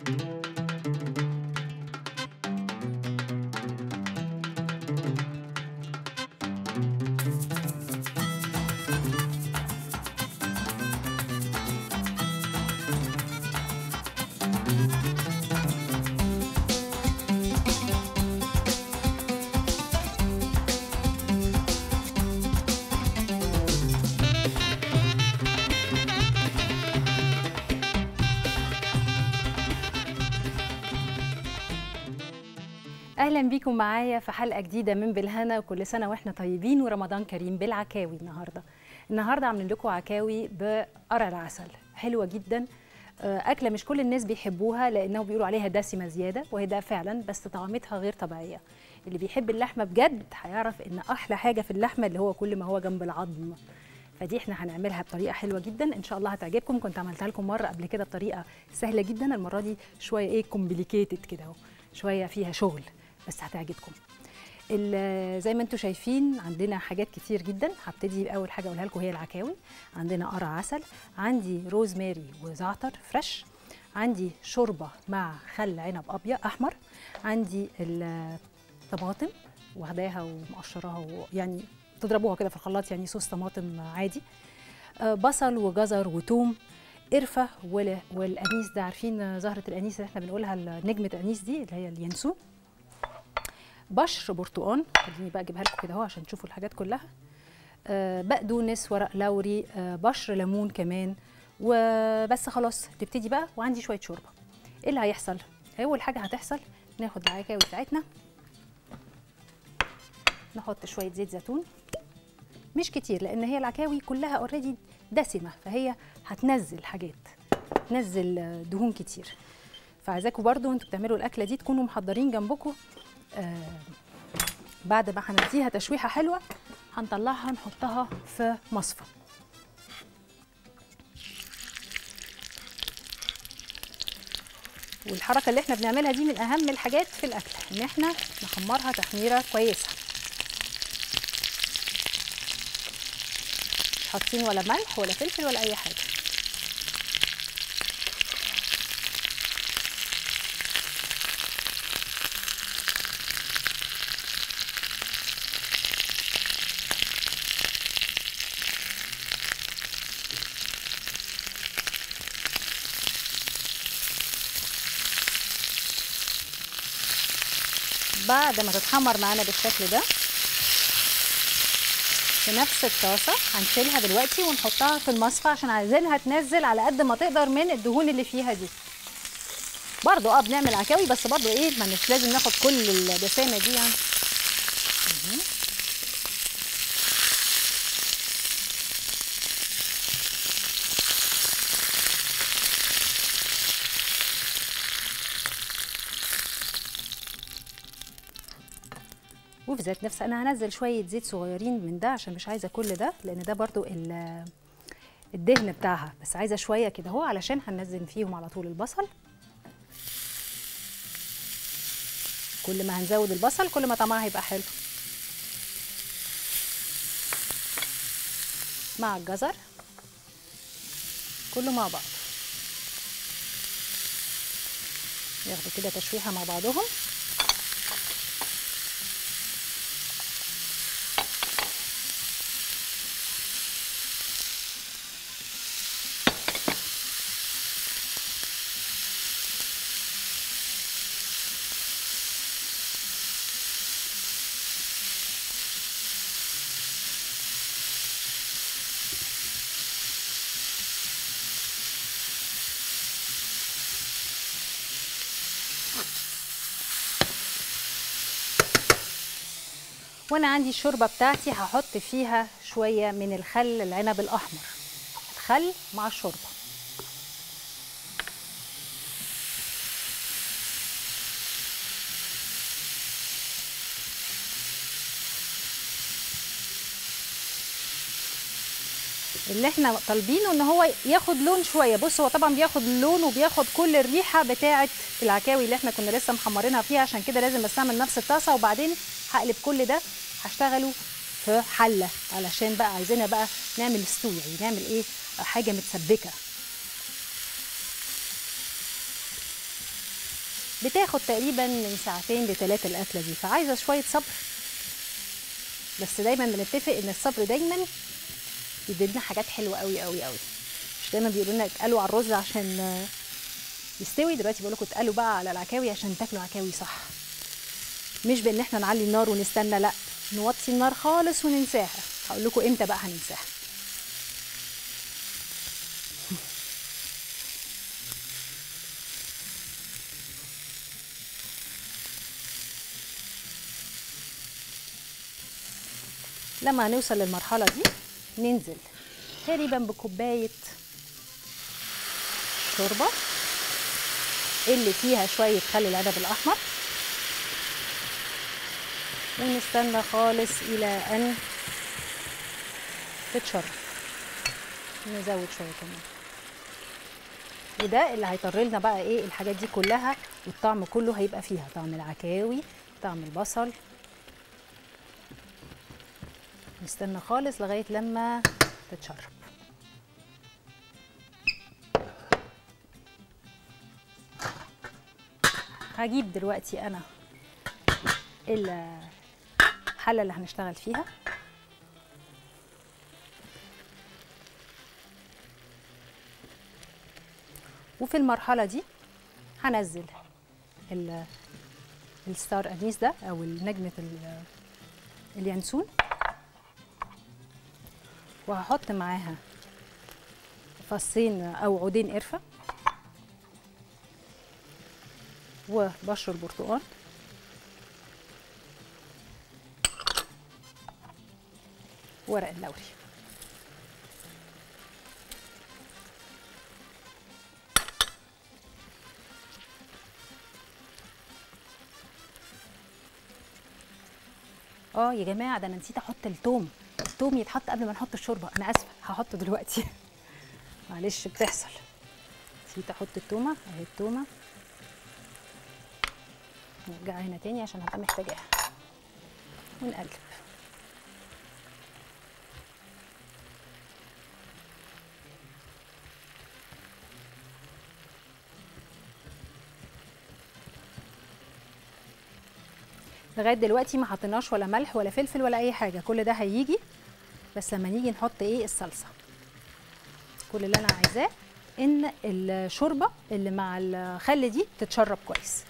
اهلا بيكم معايا في حلقه جديده من بالهنا وكل سنه واحنا طيبين ورمضان كريم بالعكاوي النهارده النهارده عاملين لكم عكاوي بقرع العسل حلوه جدا آه، اكله مش كل الناس بيحبوها لانهم بيقولوا عليها دسمه زياده وهي ده فعلا بس طعمتها غير طبيعيه اللي بيحب اللحمه بجد هيعرف ان احلى حاجه في اللحمه اللي هو كل ما هو جنب العظم فدي احنا هنعملها بطريقه حلوه جدا ان شاء الله هتعجبكم كنت عملتها لكم مره قبل كده بطريقه سهله جدا المره دي شويه ايه كومبليكيتد كده اهو شويه فيها شغل بس هتعجبكم ال- زي ما انتم شايفين عندنا حاجات كتير جدا هبتدي باول حاجه اقولها لكم هي العكاوي عندنا قرع عسل عندي روزماري وزعتر فريش عندي شوربه مع خل عنب ابيض احمر عندي الطماطم واخداها ومقشراها و- يعني تضربوها كده في الخلاط يعني صوص طماطم عادي آه، بصل وجزر وتوم قرفه وال- والانيس ده عارفين زهره الانيس اللي احنا بنقولها نجمه الانيس دي اللي هي اليانسون بشر برتقان خليني بقى اجيبها لكم كده اهو عشان تشوفوا الحاجات كلها آه، بقدونس ورق لوري آه، بشر ليمون كمان وبس خلاص تبتدي بقى وعندي شويه شوربه ايه اللي هيحصل اول حاجه هتحصل ناخد العكاوي بتاعتنا نحط شويه زيت زيتون مش كتير لان هي العكاوي كلها اوريدي دسمه فهي هتنزل حاجات تنزل آه، دهون كتير فعايزاكم برضو انتوا بتعملوا الاكله دي تكونوا محضرين جنبكم آه بعد ما هنديها تشويحه حلوه هنطلعها نحطها في مصفى والحركه اللي احنا بنعملها دي من اهم الحاجات في الاكل ان احنا نحمرها تحميره كويسه مش حاطين ولا ملح ولا فلفل ولا اي حاجه بعد ما تتحمر معانا بالشكل ده في نفس الطاسه هنشيلها دلوقتي ونحطها في المصفى عشان عايزينها تنزل على قد ما تقدر من الدهون اللي فيها دي برضو اه بنعمل عكاوي بس برضو ايه ما مش لازم ناخد كل الدسامه دي يعني مهم. وفي ذات نفس انا هنزل شويه زيت صغيرين من ده عشان مش عايزه كل ده لان ده برضو ال- الدهن بتاعها بس عايزه شويه كده اهو علشان هننزل فيهم على طول البصل كل ما هنزود البصل كل ما طعمها هيبقى حلو مع الجزر كله مع بعض ياخدوا كده تشويحه مع بعضهم وانا عندي الشوربه بتاعتي هحط فيها شويه من الخل العنب الاحمر الخل مع الشوربه اللي احنا طالبينه ان هو ياخد لون شويه بص هو طبعا بياخد لون وبياخد كل الريحه بتاعه العكاوي اللي احنا كنا لسه محمرينها فيها عشان كده لازم استعمل نفس الطاسه وبعدين هقلب كل ده هشتغله في حله علشان بقى عايزينها بقى نعمل ستو يعني نعمل ايه حاجه متسبكه بتاخد تقريبا من ساعتين لثلاثه الاكله دي فعايزه شويه صبر بس دايما بنتفق ان الصبر دايما يدينا حاجات حلوه قوي قوي قوي مش دايما بيقولوا لنا اتقلوا على الرز عشان آه، يستوي دلوقتي بيقول لكم اتقلوا بقى على العكاوي عشان تاكلوا عكاوي صح مش بان احنا نعلي النار ونستنى لا نوطي النار خالص وننساها هقول لكم امتى بقى هننساها لما هنوصل للمرحله دي ننزل تقريبا بكوبايه شوربه اللي فيها شويه خل العنب الاحمر ونستنى خالص الى ان تتشرب نزود شويه كمان وده اللي هيطر لنا بقى ايه الحاجات دي كلها والطعم كله هيبقى فيها طعم العكاوي طعم البصل نستنى خالص لغايه لما تتشرب هجيب دلوقتي انا الحله اللي هنشتغل فيها وفي المرحله دي هنزل ال- الستار انيس ده او نجمه ال- اليانسون وهحط معاها فصين او عودين قرفه وبشر البرتقال ورق اللوري اه يا جماعه ده انا نسيت احط التوم التوم يتحط قبل ما نحط الشوربه انا اسفه هحطه دلوقتي معلش بتحصل نسيت احط التومه اهي التومه نرجع هنا تاني عشان هبقى محتاجاها ونقلب لغايه دلوقتي ما حطيناش ولا ملح ولا فلفل ولا اي حاجه كل ده هيجي بس لما نيجي نحط ايه الصلصه كل اللي انا عايزاه ان الشوربه اللي مع الخل دي تتشرب كويس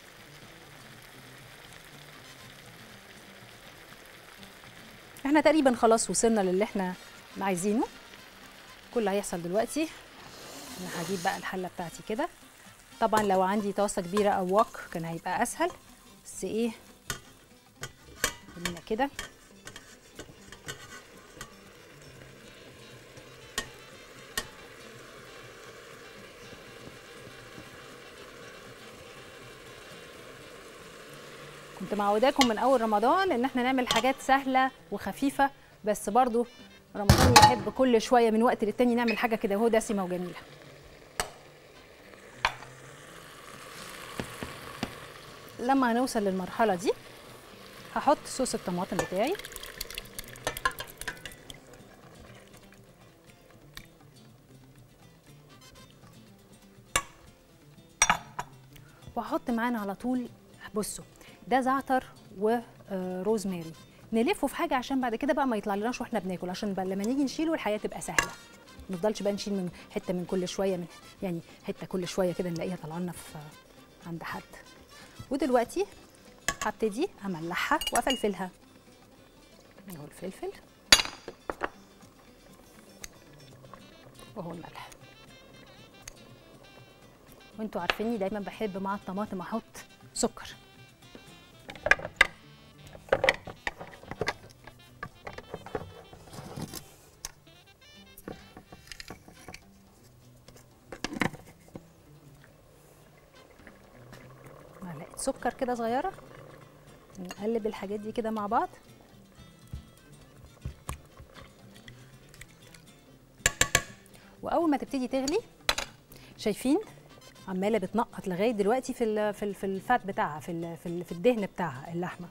احنا تقريبا خلاص وصلنا للي احنا عايزينه كل اللي هيحصل دلوقتي انا هجيب بقى الحله بتاعتي كده طبعا لو عندي طاسه كبيره او وok كان هيبقى اسهل بس ايه خلينا كده كنت معوداكم من اول رمضان ان احنا نعمل حاجات سهله وخفيفه بس برضو رمضان يحب كل شويه من وقت للتاني نعمل حاجه كده وهو دسمه وجميله لما هنوصل للمرحله دي هحط صوص الطماطم بتاعي وهحط معانا على طول بصوا ده زعتر وروزماري نلفه في حاجه عشان بعد كده بقى ما يطلع لناش واحنا بناكل عشان بقى لما نيجي نشيله الحياه تبقى سهله ما نفضلش بقى نشيل من حته من كل شويه من يعني حته كل شويه كده نلاقيها طالعه لنا في عند حد ودلوقتي هبتدي املحها وافلفلها اهو الفلفل وهو الملح وانتوا عارفيني دايما بحب مع الطماطم احط سكر معلقه سكر كده صغيره نقلب الحاجات دي كده مع بعض واول ما تبتدي تغلي شايفين عماله بتنقط لغايه دلوقتي في ال في ال في الفات بتاعها في ال في, ال في الدهن بتاعها اللحمه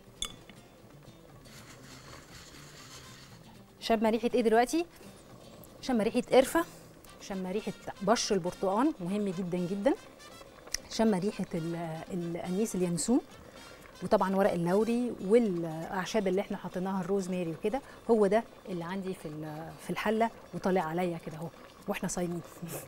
شم ريحه ايه دلوقتي شم ريحه قرفه شم ريحه بشر البرتقال مهم جدا جدا شم ريحه ال- الانيس اليانسون وطبعا ورق اللوري والاعشاب اللي احنا حطيناها الروزماري وكده هو ده اللي عندي في ال- في الحله وطالع عليا كده اهو واحنا صايمين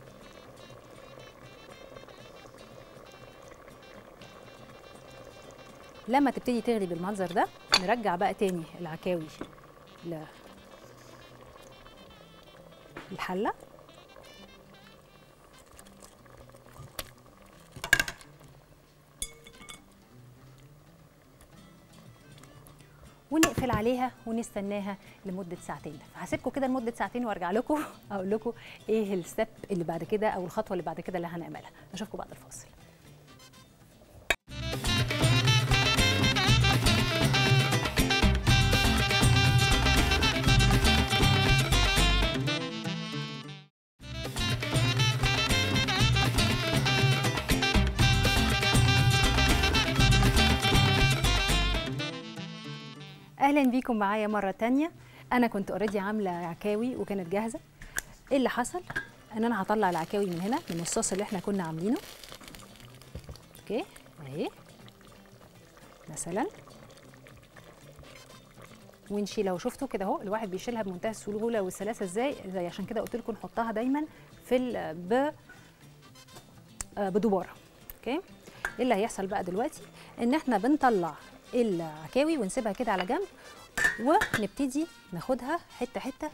لما تبتدي تغلي بالمنظر ده نرجع بقى تاني العكاوي ل- الحله ونقفل عليها ونستناها لمده ساعتين فهسيبكم كده لمده ساعتين وارجع لكم اقول لكم ايه الستep اللي بعد كده او الخطوه اللي بعد كده اللي هنعملها اشوفكم بعد الفاصل اهلا بيكم معايا مره تانية انا كنت اوريدي عامله عكاوي وكانت جاهزه ايه اللي حصل ان انا هطلع العكاوي من هنا من الصوص اللي احنا كنا عاملينه اوكي اهي مثلا ونشيلها وشفتوا كده اهو الواحد بيشيلها بمنتهى السهوله والسلاسه ازاي زي عشان كده قلت لكم نحطها دايما في ال- ب آه، بدباره اوكي ايه اللي هيحصل بقى دلوقتي ان احنا بنطلع العكاوي ونسيبها كده على جنب ونبتدي ناخدها حته حته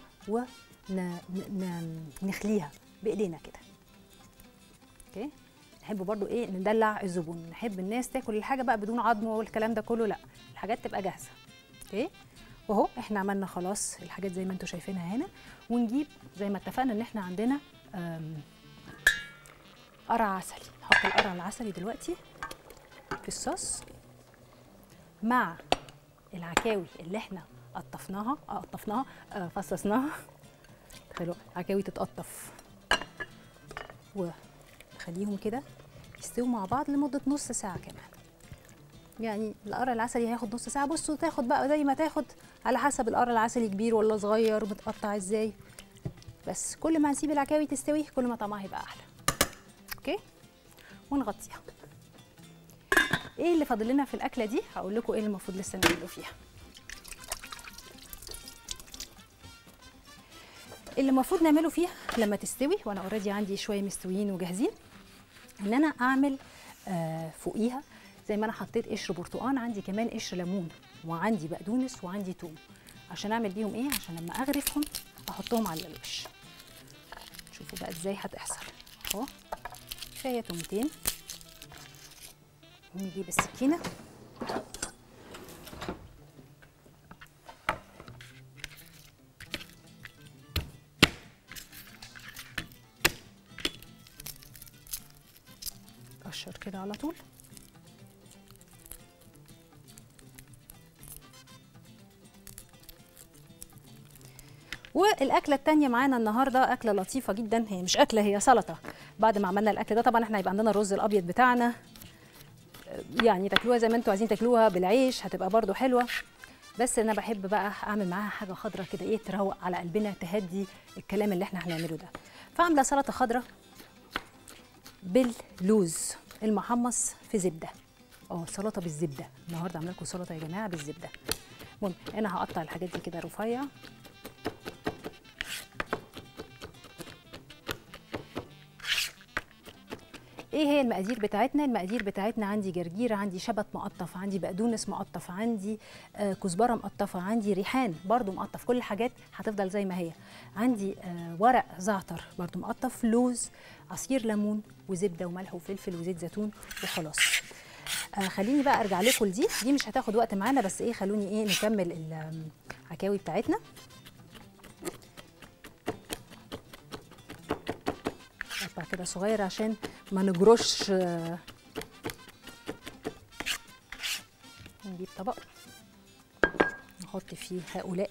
ونخليها بايدينا كده اوكي نحب برضو ايه ندلع الزبون نحب الناس تاكل الحاجه بقى بدون عظم والكلام ده كله لا الحاجات تبقى جاهزه اوكي واهو احنا عملنا خلاص الحاجات زي ما انتم شايفينها هنا ونجيب زي ما اتفقنا ان احنا عندنا آم، قرع عسلي نحط القرع العسلي دلوقتي في الصوص مع العكاوي اللي احنا قطفناها آه، قطفناها آه، فصصناها تخيلوا عكاوي تتقطف ونخليهم كده يستووا مع بعض لمدة نص ساعة كمان يعني القرع العسلي هياخد نص ساعة بصوا تاخد بقى زي ما تاخد على حسب القرع العسلي كبير ولا صغير متقطع ازاي بس كل ما نسيب العكاوي تستوي كل ما طعمها هيبقى احلى اوكي ونغطيها ايه اللي فاضل لنا في الاكله دي هقول لكم ايه اللي المفروض لسه نعمله فيها اللي المفروض نعمله فيها لما تستوي وانا اوريدي عندي شويه مستويين وجاهزين ان انا اعمل آه فوقيها زي ما انا حطيت قشر برتقان عندي كمان قشر ليمون وعندي بقدونس وعندي توم عشان اعمل بيهم ايه عشان لما اغرفهم احطهم على الوش شوفوا بقى ازاي هتحصل اهو كفايه تومتين نجيب السكينة قشر كده على طول والاكله التانية معانا النهارده اكله لطيفه جدا هي مش اكله هي سلطه بعد ما عملنا الاكل ده طبعا احنا هيبقى عندنا الرز الابيض بتاعنا يعني تاكلوها زي ما انتوا عايزين تاكلوها بالعيش هتبقى برضو حلوه بس انا بحب بقى اعمل معاها حاجه خضراء كده ايه تروق على قلبنا تهدي الكلام اللي احنا هنعمله ده فعامله سلطه خضراء باللوز المحمص في زبده اه سلطه بالزبده النهارده عامله لكم سلطه يا جماعه بالزبده المهم انا هقطع الحاجات دي كده رفيع ايه هي المقادير بتاعتنا المقادير بتاعتنا عندي جرجير عندي شبت مقطف عندي بقدونس مقطف عندي آه كزبره مقطفه عندي ريحان برضو مقطف كل الحاجات هتفضل زي ما هي عندي آه ورق زعتر برضو مقطف لوز عصير ليمون وزبده وملح وفلفل وزيت زيتون وخلاص آه خليني بقى ارجع لكم لدي دي مش هتاخد وقت معانا بس ايه خلوني ايه نكمل العكاوي بتاعتنا قطع كده صغير عشان ما نجرش آه، نجيب طبق نحط فيه هؤلاء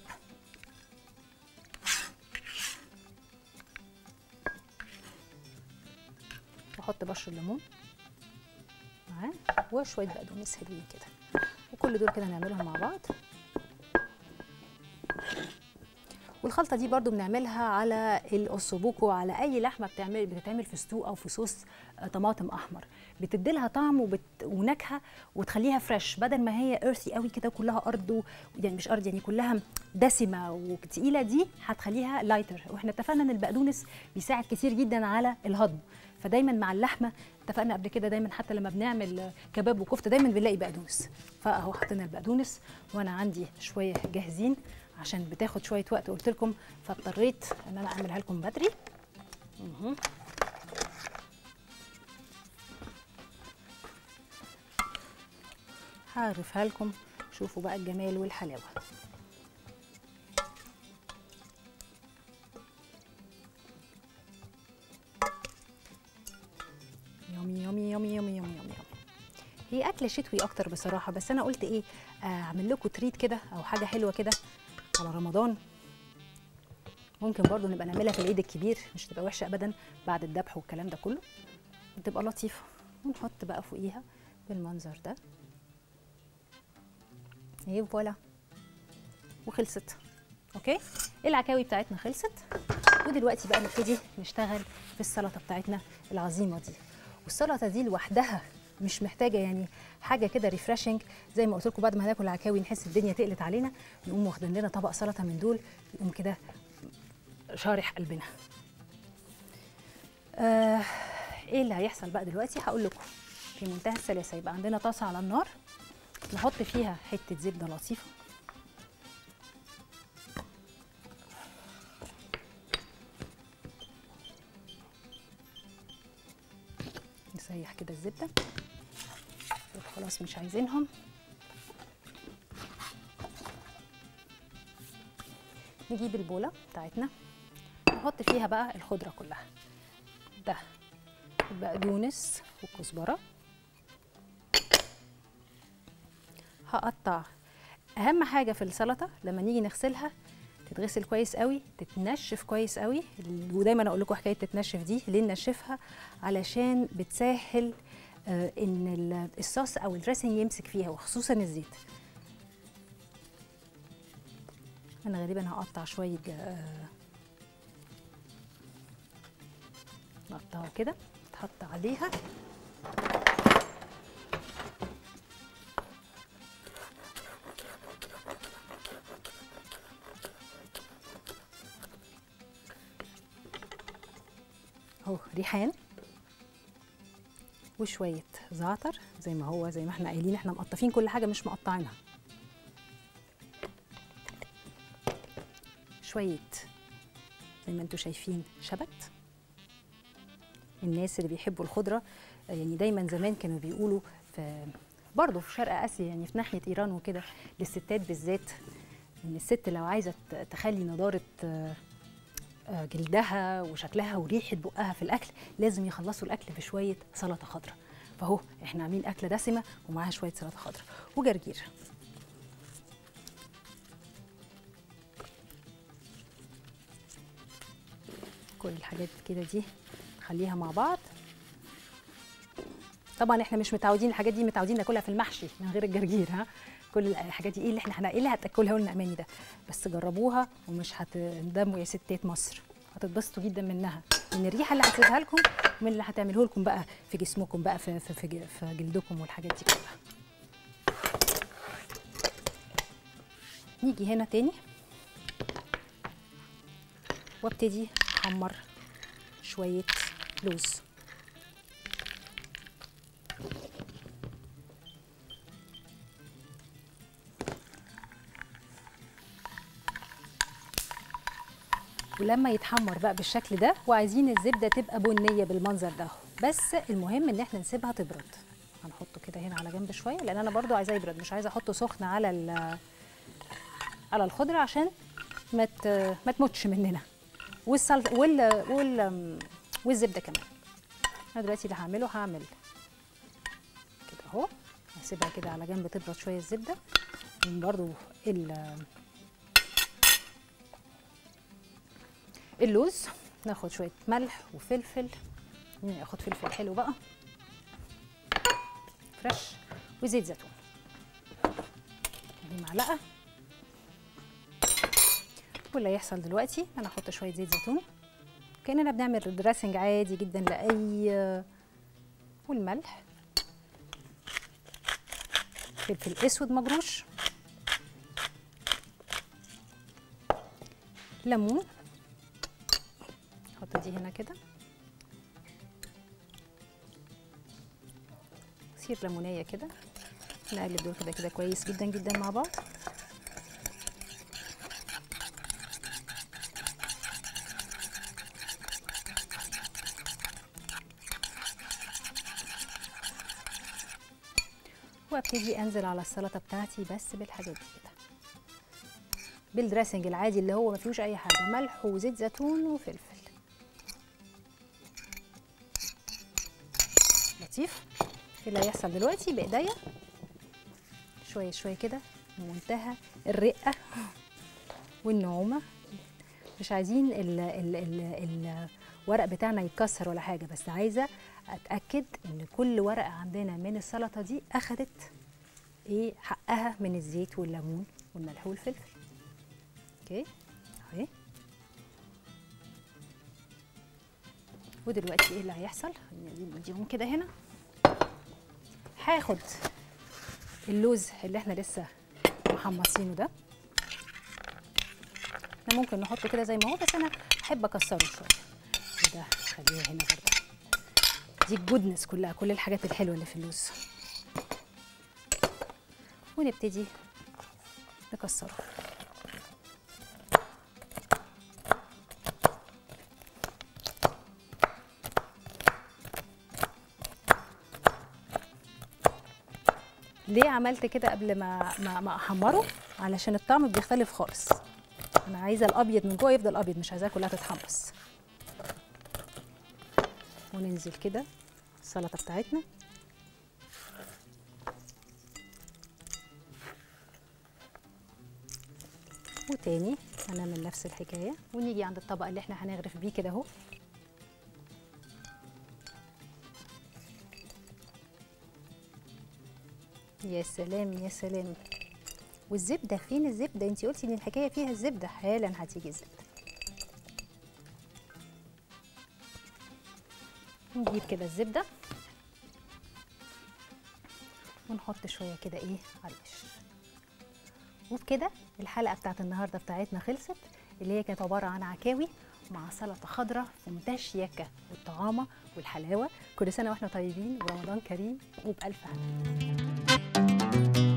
واحط بشر الليمون معاه وشويه بقدونس حلوين كده وكل دول كده نعملهم مع بعض والخلطه دي برضو بنعملها على الاسوبوكو على اي لحمه بتعمل بتتعمل في ستو او في صوص آه، طماطم احمر بتدي لها طعم وبت... ونكهه وتخليها فريش بدل ما هي ايرثي قوي كده وكلها ارض و... يعني مش ارض يعني كلها دسمه وتقيله دي هتخليها لايتر واحنا اتفقنا ان البقدونس بيساعد كتير جدا على الهضم فدايما مع اللحمه اتفقنا قبل كده دايما حتى لما بنعمل كباب وكفته دايما بنلاقي بقدونس فاهو حطينا البقدونس وانا عندي شويه جاهزين عشان بتاخد شويه وقت قلت لكم فاضطريت ان انا اعملها لكم بدري مهم. هعرفها لكم شوفوا بقى الجمال والحلاوه يومي يومي يومي يومي يومي يومي يومي هي اكله شتوي اكتر بصراحه بس انا قلت ايه آه، اعمل لكم تريت كده او حاجه حلوه كده على رمضان ممكن برضو نبقى نعملها في العيد الكبير مش تبقى وحشه ابدا بعد الذبح والكلام ده كله بتبقى لطيفه ونحط بقى فوقيها بالمنظر ده ايه فوالا وخلصت اوكي العكاوي بتاعتنا خلصت ودلوقتي بقى نبتدي نشتغل في السلطه بتاعتنا العظيمه دي والسلطه دي لوحدها مش محتاجه يعني حاجه كده ريفرشنج زي ما قلت لكم بعد ما هناكل العكاوي نحس الدنيا تقلت علينا نقوم واخدين لنا طبق سلطه من دول يقوم كده شارح قلبنا آه ايه اللي هيحصل بقى دلوقتي هقول لكم في منتهى السلاسه يبقى عندنا طاسه على النار نحط فيها حته زبده لطيفه نسيح كده الزبده دول خلاص مش عايزينهم نجيب البوله بتاعتنا نحط فيها بقى الخضره كلها ده البقدونس والكزبره هقطع اهم حاجه في السلطه لما نيجي نغسلها تتغسل كويس قوي تتنشف كويس قوي ودايما اقول لكم حكايه تتنشف دي ليه ننشفها علشان بتسهل آه، ان ال- الصوص او الدريسنج يمسك فيها وخصوصا الزيت انا غالبا هقطع شويه ج- آه، نقطعها كده تحط عليها اهو ريحان وشويه زعتر زي ما هو زي ما احنا قايلين احنا مقطفين كل حاجه مش مقطعينها شويه زي ما انتم شايفين شبت الناس اللي بيحبوا الخضره آه، يعني دايما زمان كانوا بيقولوا في برضه في شرق اسيا يعني في ناحيه ايران وكده للستات بالذات ان الست لو عايزه ت- تخلي نضاره آه، آه، جلدها وشكلها وريحه بقها في الاكل لازم يخلصوا الاكل بشويه سلطه خضراء فهو احنا عاملين اكله دسمه ومعاها شويه سلطه خضراء وجرجير كل الحاجات كده دي نخليها مع بعض طبعا احنا مش متعودين الحاجات دي متعودين ناكلها في المحشي من غير الجرجير ها كل الحاجات دي ايه اللي احنا ايه اللي هتاكلها لنا اماني ده بس جربوها ومش هتندموا يا ستات مصر هتتبسطوا جدا منها من الريحه اللي هتسيبها لكم ومن اللي هتعمله لكم بقى في جسمكم بقى في في في, في جلدكم والحاجات دي كلها نيجي هنا تاني وابتدي احمر شويه لوز ولما يتحمر بقى بالشكل ده وعايزين الزبده تبقى بنيه بالمنظر ده بس المهم ان احنا نسيبها تبرد هنحطه كده هنا على جنب شويه لان انا برضو عايزاه يبرد مش عايزه احطه سخن على ال- على الخضره عشان ما ت- ما تموتش مننا والسلط وال وال والزبده كمان انا دلوقتي اللي هعمله هعمل كده اهو هسيبها كده على جنب تبرد شويه الزبده وبرضو ال اللوز ناخد شويه ملح وفلفل ناخد فلفل حلو بقى فريش وزيت زيتون دي معلقه واللي هيحصل دلوقتي انا هحط شويه زيت زيتون كاننا بنعمل دريسنج عادي جدا لاي والملح فلفل اسود مجروش ليمون نحط دي هنا كده عصير ليمونيه كده نقلب دول كده كده كويس جدا جدا مع بعض وابتدي انزل على السلطه بتاعتي بس بالحاجات دي كده بالدريسنج العادي اللي هو ما فيهوش اي حاجه ملح وزيت زيتون وفلفل لطيف اللي هيحصل دلوقتي بايديا شويه شويه كده بمنتهى الرقه والنعومه مش عايزين ال ال ال الورق بتاعنا يتكسر ولا حاجه بس عايزه اتاكد ان كل ورقه عندنا من السلطه دي اخدت ايه حقها من الزيت والليمون والملح والفلفل اوكي اهي ودلوقتي ايه اللي هيحصل نديهم كده هنا هاخد اللوز اللي احنا لسه محمصينه ده احنا ممكن نحطه كده زي ما هو بس انا احب اكسره شويه وده خليه هنا برضه دي الجودنس كلها كل الحاجات الحلوه اللي في اللوز ونبتدي نكسره ليه عملت كده قبل ما ما, ما احمره علشان الطعم بيختلف خالص انا عايزه الابيض من جوه يفضل ابيض مش عايزاها كلها تتحمص وننزل كده السلطه بتاعتنا وتاني هنعمل نفس الحكايه ونيجي عند الطبق اللي احنا هنغرف بيه كده اهو يا سلام يا سلام والزبده فين الزبده انت قلتي ان الحكايه فيها الزبده حالا هتيجي الزبده نجيب كده الزبده ونحط شويه كده ايه على الوش وبكده الحلقه بتاعت النهارده بتاعتنا خلصت اللي هي كانت عباره عن عكاوي مع سلطه خضراء في منتهى الشياكه والطعامه والحلاوه كل سنه واحنا طيبين ورمضان كريم وبالف هنا